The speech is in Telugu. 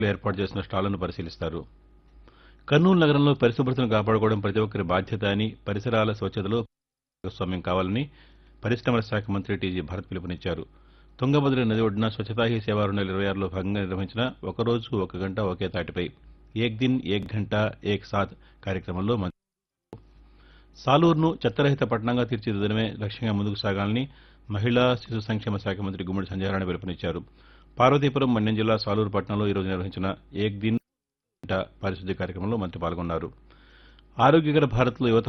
ఏర్పాటు చేసిన స్టాళ్లను పరిశీలిస్తారు కర్నూలు నగరంలో పరిశుభ్రతను కాపాడుకోవడం ప్రతి ఒక్కరి బాధ్యత అని పరిసరాల స్వచ్ఛతలో భాగస్వామ్యం కావాలని పరిశ్రమల శాఖ మంత్రి టీజీ భరత్ పిలుపునిచ్చారు తుంగభద్ర నది ఒడ్డున స్వచ్ఛతా హీ సేవా రెండు వేల ఇరవై ఆరులో భాగంగా నిర్వహించిన ఒక రోజు ఒక గంట ఒకే తాటిపై ఏక్ దిన్ ఏక్ ఘంటా ఏక్ సాత్ కార్యక్రమంలో మంత్రి సాలూరును చెత్తరహిత పట్టణంగా తీర్చిదిద్దడమే లక్ష్యంగా ముందుకు సాగాలని మహిళా శిశు సంక్షేమ శాఖ మంత్రి గుమ్మడి సంజయరాణి పిలుపునిచ్చారు పార్వతీపురం మన్యం జిల్లా సాలూరు పట్టణంలో ఈరోజు నిర్వహించిన ఏక్ దిన్ గంట పారిశుద్ధ్య కార్యక్రమంలో మంత్రి పాల్గొన్నారు ఆరోగ్యకర భారత్లో యువత